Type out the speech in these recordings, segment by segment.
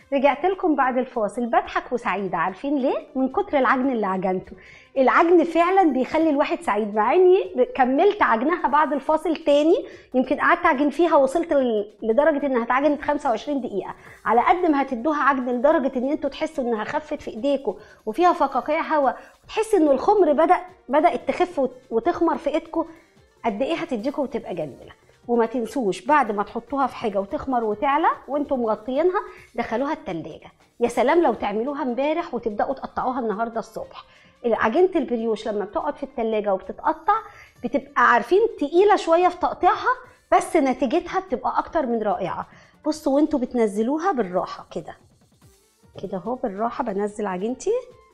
رجعت لكم بعد الفاصل بضحك وسعيده عارفين ليه من كتر العجن اللي عجنته العجن فعلا بيخلي الواحد سعيد مع اني كملت عجنها بعد الفاصل تاني يمكن قعدت اعجن فيها وصلت ل- لدرجه انها اتعجنت 25 دقيقه على قد ما هتدوها عجن لدرجه ان انتوا تحسوا انها خفت في ايديكم وفيها فقاقيع هواء وتحس ان الخمر بدا بدات تخف وت- وتخمر في ايدكم قد ايه هتديكم وتبقى جميله وما تنسوش بعد ما تحطوها في حاجه وتخمر وتعلى وانتم مغطيينها دخلوها التلاجة يا سلام لو تعملوها امبارح وتبداوا تقطعوها النهارده الصبح عجينه البريوش لما بتقعد في التلاجة وبتتقطع بتبقى عارفين تقيله شويه في تقطيعها بس نتيجتها بتبقى اكتر من رائعه بصوا وانتوا بتنزلوها بالراحه كده كده اهو بالراحه بنزل عجينتي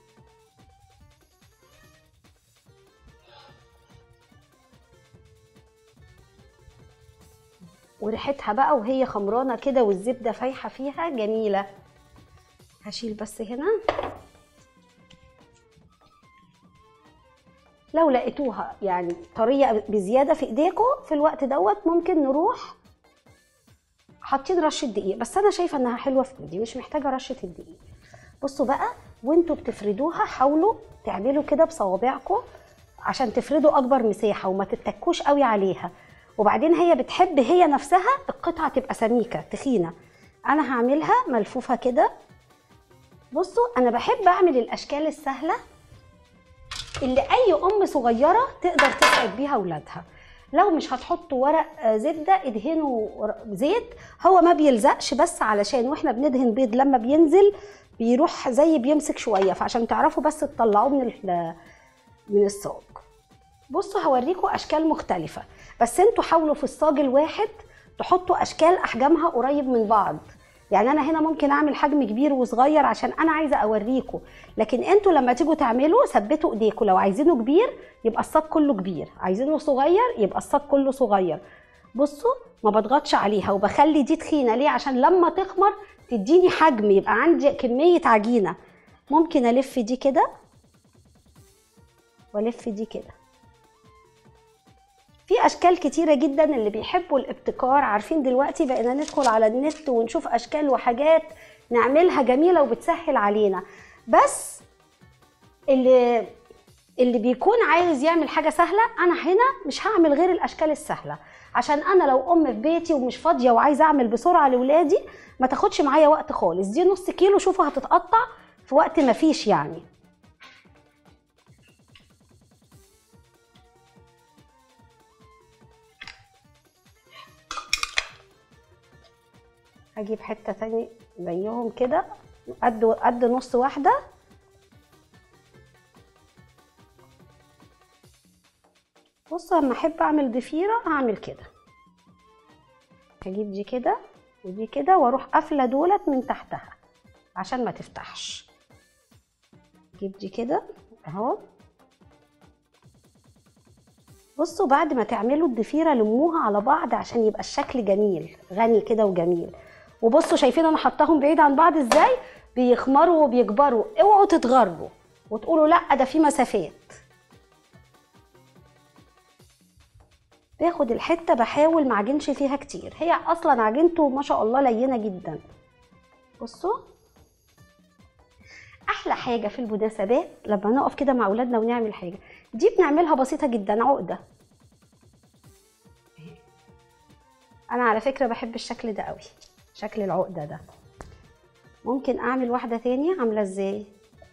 وريحتها بقى وهي خمرانه كده والزبده فايحه فيها جميله هشيل بس هنا لو لقيتوها يعني طريه بزياده في ايديكم في الوقت دوت ممكن نروح حاطين رشه دقيق بس انا شايفه انها حلوه في ايدي مش محتاجه رشه الدقيق بصوا بقى وانتوا بتفردوها حاولوا تعملوا كده بصوابعكم عشان تفردوا اكبر مساحه وما تتكوش قوي عليها وبعدين هي بتحب هي نفسها القطعه تبقى سميكه تخينه انا هعملها ملفوفه كده بصوا انا بحب اعمل الاشكال السهله اللي اي ام صغيره تقدر تسعد بيها اولادها لو مش هتحطوا ورق آه، زبده ادهنوا ور- زيت هو ما بيلزقش بس علشان واحنا بندهن بيض لما بينزل بيروح زي بيمسك شويه فعشان تعرفوا بس تطلعوه من ال- من الصاج بصوا هوريكم اشكال مختلفه بس انتوا حاولوا في الصاج الواحد تحطوا اشكال احجامها قريب من بعض يعني انا هنا ممكن اعمل حجم كبير وصغير عشان انا عايزه اوريكم لكن انتوا لما تيجوا تعملوا ثبتوا ايديكم لو عايزينه كبير يبقى الصاج كله كبير عايزينه صغير يبقى الصاج كله صغير بصوا ما بضغطش عليها وبخلي دي تخينه ليه عشان لما تخمر تديني حجم يبقى عندي كميه عجينه ممكن الف دي كده والف دي كده في اشكال كتيره جدا اللي بيحبوا الابتكار عارفين دلوقتي بقينا ندخل على النت ونشوف اشكال وحاجات نعملها جميله وبتسهل علينا بس اللي اللي بيكون عايز يعمل حاجه سهله انا هنا مش هعمل غير الاشكال السهله عشان انا لو ام في بيتي ومش فاضيه وعايزه اعمل بسرعه لاولادي ما تاخدش معايا وقت خالص دي نص كيلو شوفوا هتتقطع في وقت ما فيش يعني هجيب حته تاني زيهم كده قد قد نص واحده بصوا لما احب اعمل ضفيره هعمل كده هجيب دي كده ودي كده واروح قافله دولت من تحتها عشان ما تفتحش اجيب دي كده اهو بصوا بعد ما تعملوا الضفيره لموها على بعض عشان يبقى الشكل جميل غني كده وجميل وبصوا شايفين انا حطاهم بعيد عن بعض ازاي بيخمروا وبيكبروا اوعوا تتغروا وتقولوا لا ده في مسافات باخد الحته بحاول ما اعجنش فيها كتير هي اصلا عجينته ما شاء الله لينه جدا بصوا احلى حاجه في المناسبات لما نقف كده مع اولادنا ونعمل حاجه دي بنعملها بسيطه جدا عقده انا على فكره بحب الشكل ده قوي شكل العقده ده ممكن اعمل واحده تانية عامله ازاي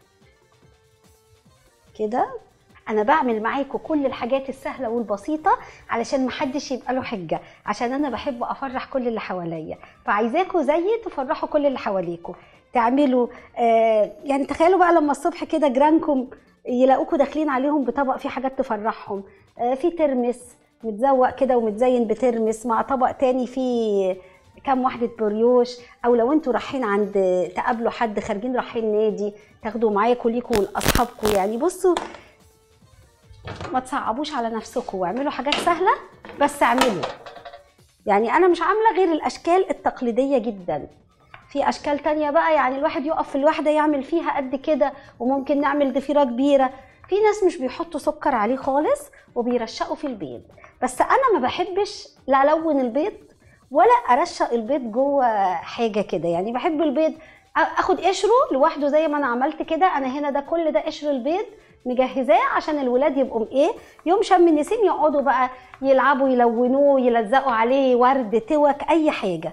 كده انا بعمل معاكم كل الحاجات السهله والبسيطه علشان محدش يبقى له حجه عشان انا بحب افرح كل اللي حواليا فعايزاكم زيي تفرحوا كل اللي حواليكم تعملوا آه يعني تخيلوا بقى لما الصبح كده جيرانكم يلاقوكوا داخلين عليهم بطبق فيه حاجات تفرحهم آه في ترمس متزوق كده ومتزين بترمس مع طبق تاني فيه كام واحدة بريوش أو لو انتوا رايحين عند تقابلوا حد خارجين رايحين نادي تاخدوا معاكم ليكوا ولأصحابكم يعني بصوا ما تصعبوش على نفسكم واعملوا حاجات سهلة بس اعملوا يعني أنا مش عاملة غير الأشكال التقليدية جدا في أشكال تانية بقى يعني الواحد يقف في الواحدة يعمل فيها قد كده وممكن نعمل ضفيرة كبيرة في ناس مش بيحطوا سكر عليه خالص وبيرشقوا في البيض بس أنا ما بحبش لا ألون البيض ولا ارشق البيض جوه حاجه كده يعني بحب البيض اخد قشره لوحده زي ما انا عملت كده انا هنا ده كل ده قشر البيض مجهزاه عشان الولاد يبقوا ايه يوم شم النسيم يقعدوا بقى يلعبوا يلونوه يلزقوا عليه ورد توك اي حاجه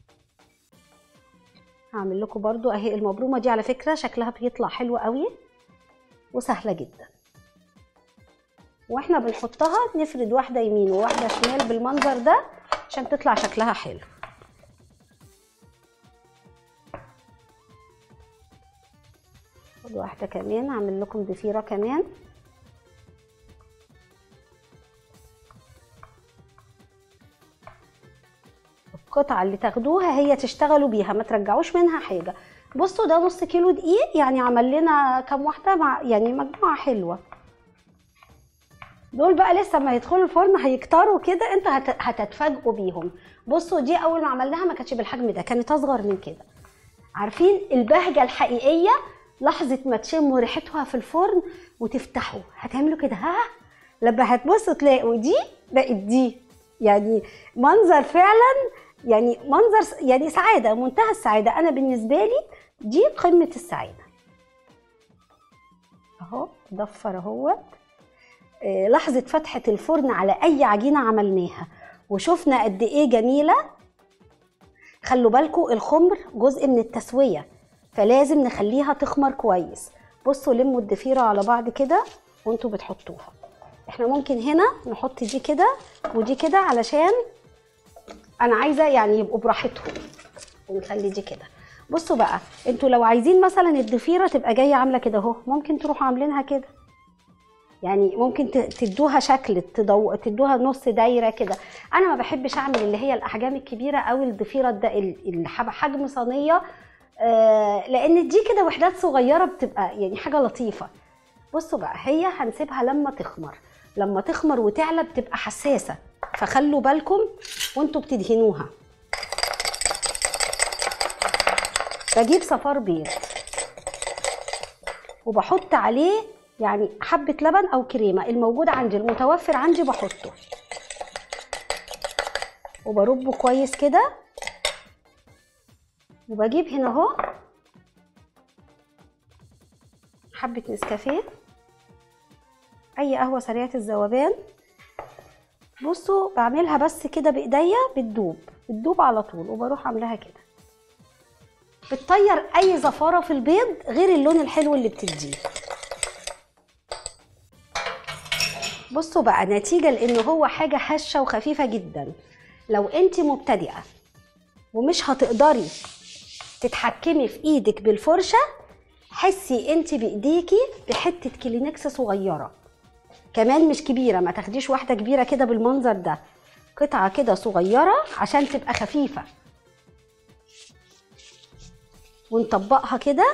هعمل لكم برضو اهي المبرومه دي على فكره شكلها بيطلع حلو قوي وسهله جدا واحنا بنحطها نفرد واحده يمين وواحده شمال بالمنظر ده عشان تطلع شكلها حلو خد واحده كمان اعمل لكم ضفيره كمان القطعه اللي تاخدوها هي تشتغلوا بيها ما ترجعوش منها حاجه بصوا ده نص كيلو دقيق يعني عمل لنا كام واحده مع يعني مجموعه حلوه دول بقى لسه ما يدخلوا الفرن هيكتروا كده انتوا هت... هتتفاجئوا بيهم بصوا دي اول ما عملناها ما كانتش بالحجم ده كانت اصغر من كده عارفين البهجه الحقيقيه لحظه ما تشموا ريحتها في الفرن وتفتحوا هتعملوا كده ها لما هتبصوا تلاقوا دي بقت دي يعني منظر فعلا يعني منظر يعني سعاده منتهى السعاده انا بالنسبه لي دي قمه السعاده اهو ضفر اهوت آه، لحظه فتحه الفرن على اي عجينه عملناها وشفنا قد ايه جميله خلوا بالكم الخمر جزء من التسويه فلازم نخليها تخمر كويس بصوا لموا الضفيره على بعض كده وانتوا بتحطوها احنا ممكن هنا نحط دي كده ودي كده علشان انا عايزه يعني يبقوا براحتهم ونخلي دي كده بصوا بقى انتوا لو عايزين مثلا الضفيره تبقى جايه عامله كده اهو ممكن تروحوا عاملينها كده يعني ممكن ت- تدوها شكل تدو... تدوها نص دايره كده انا ما بحبش اعمل اللي هي الاحجام الكبيره او الضفيره ده ال- اللي حب- حجم صينيه آه لان دي كده وحدات صغيره بتبقى يعني حاجه لطيفه بصوا بقى هي هنسيبها لما تخمر لما تخمر وتعلى بتبقى حساسه فخلوا بالكم وانتوا بتدهنوها بجيب صفار بيض وبحط عليه يعني حبة لبن أو كريمة الموجود عندي المتوفر عندي بحطه وبربه كويس كده وبجيب هنا اهو حبة نسكافيه أي قهوة سريعة الذوبان بصوا بعملها بس كده بإيديا بتدوب بتدوب على طول وبروح عاملاها كده بتطير أي زفارة في البيض غير اللون الحلو اللي بتديه بصوا بقى نتيجة لأن هو حاجة هشة وخفيفة جدا لو انت مبتدئة ومش هتقدري تتحكمي في ايدك بالفرشة حسي انت بايديكي بحتة كلينكس صغيرة كمان مش كبيرة ما تاخديش واحدة كبيرة كده بالمنظر ده قطعة كده صغيرة عشان تبقى خفيفة ونطبقها كده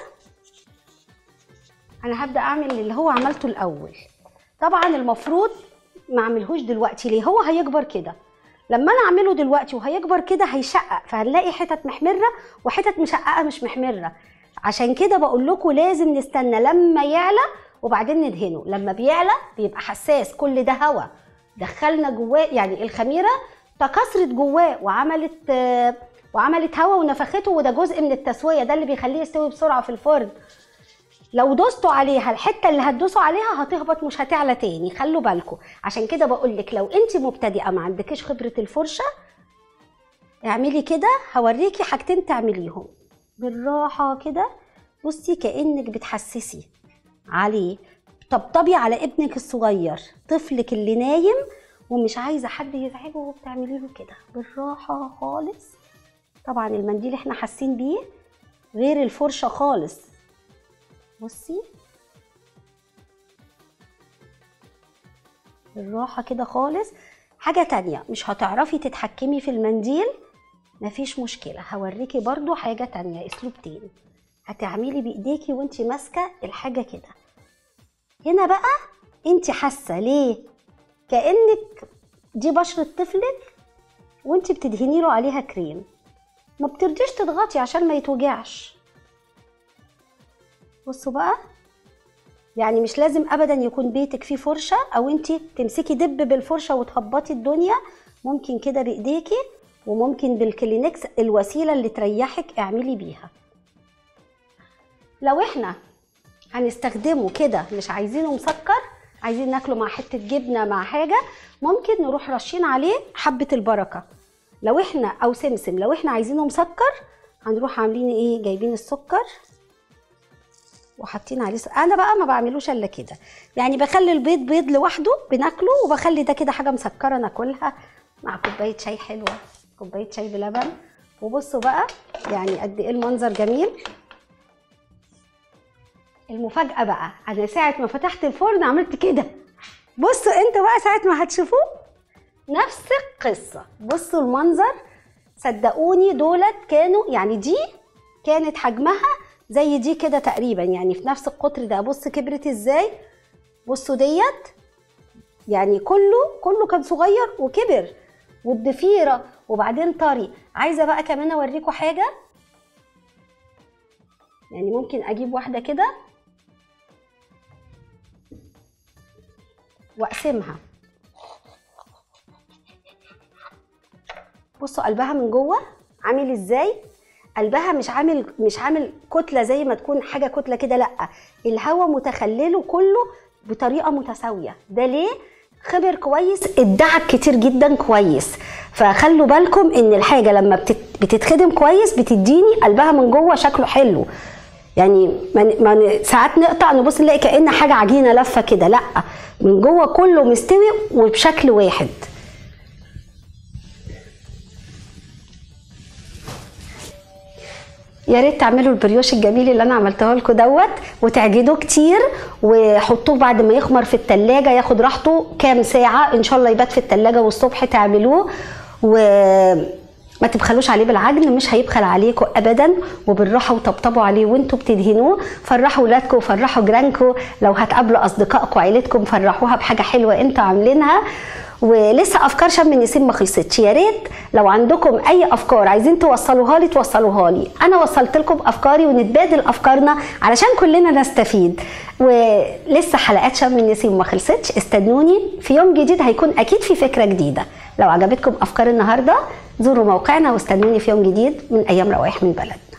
انا هبدأ اعمل اللي هو عملته الاول طبعا المفروض ما اعملهوش دلوقتي ليه هو هيكبر كده لما انا اعمله دلوقتي وهيكبر كده هيشقق فهنلاقي حتت محمره وحتت مشققه مش محمره عشان كده بقول لكم لازم نستنى لما يعلى وبعدين ندهنه لما بيعلى بيبقى حساس كل ده هوا دخلنا جواه يعني الخميره تكاثرت جواه وعملت آه، وعملت هوا ونفخته وده جزء من التسويه ده اللي بيخليه يستوي بسرعه في الفرن لو دوستوا عليها الحته اللي هتدوسوا عليها هتهبط مش هتعلى تاني خلوا بالكم عشان كده بقول لك لو انت مبتدئه ما عندكيش خبره الفرشه اعملي كده هوريكي حاجتين تعمليهم بالراحه كده بصي كانك بتحسسي عليه طبطبي على ابنك الصغير طفلك اللي نايم ومش عايزه حد يزعجه وبتعملي له كده بالراحه خالص طبعا المنديل احنا حاسين بيه غير الفرشه خالص بصي بالراحة كده خالص حاجة تانية مش هتعرفي تتحكمي في المنديل مفيش مشكلة هوريكي برضو حاجة تانية اسلوب تاني هتعملي بايديكي وانتي ماسكة الحاجة كده هنا بقى انتي حاسة ليه كأنك دي بشرة طفلك وانتي بتدهني له عليها كريم ما بترضيش تضغطي عشان ما يتوجعش بصوا بقى يعني مش لازم ابدا يكون بيتك فيه فرشه او انت تمسكي دب بالفرشه وتهبطي الدنيا ممكن كده بايديكي وممكن بالكلينكس الوسيله اللي تريحك اعملي بيها لو احنا هنستخدمه كده مش عايزينه مسكر عايزين ناكله مع حته جبنه مع حاجه ممكن نروح رشين عليه حبه البركه لو احنا او سمسم لو احنا عايزينه مسكر هنروح عاملين ايه جايبين السكر وحاطين عليه س- انا بقى ما بعملوش الا كده يعني بخلي البيض بيض لوحده بناكله وبخلي ده كده حاجه مسكره ناكلها مع كوبايه شاي حلوه كوبايه شاي بلبن وبصوا بقى يعني قد ايه المنظر جميل المفاجاه بقى انا ساعه ما فتحت الفرن عملت كده بصوا انتوا بقى ساعه ما هتشوفوه نفس القصه بصوا المنظر صدقوني دولت كانوا يعني دي كانت حجمها زي دي كده تقريبا يعني في نفس القطر ده بص كبرت ازاي بصوا ديت يعني كله كله كان صغير وكبر والضفيره وبعدين طري عايزه بقى كمان اوريكم حاجه يعني ممكن اجيب واحده كده واقسمها بصوا قلبها من جوه عامل ازاي قلبها مش عامل مش عامل كتله زي ما تكون حاجه كتله كده لا الهواء متخلله كله بطريقه متساويه ده ليه خبر كويس ادعك كتير جدا كويس فخلوا بالكم ان الحاجه لما بتت- بتتخدم كويس بتديني قلبها من جوه شكله حلو يعني ما ن- ما ن- ساعات نقطع نبص نلاقي كأن حاجه عجينه لفه كده لا من جوه كله مستوي وبشكل واحد يا ريت تعملوا البريوش الجميل اللي انا عملته لكم دوت وتعجنوه كتير وحطوه بعد ما يخمر في التلاجة ياخد راحته كام ساعة ان شاء الله يبات في التلاجة والصبح تعملوه وما تبخلوش عليه بالعجن مش هيبخل عليكم ابدا وبالراحه وطبطبوا عليه وانتوا بتدهنوه فرحوا ولادكم وفرحوا جيرانكم لو هتقابلوا اصدقائكم وعيلتكم فرحوها بحاجه حلوه انتوا عاملينها ولسه افكار شم النسيم ما خلصتش يا ريت لو عندكم اي افكار عايزين توصلوها لي توصلوها لي انا وصلت لكم افكاري ونتبادل افكارنا علشان كلنا نستفيد ولسه حلقات شم النسيم ما خلصتش استنوني في يوم جديد هيكون اكيد في فكره جديده لو عجبتكم افكار النهارده زوروا موقعنا واستنوني في يوم جديد من ايام روايح من بلدنا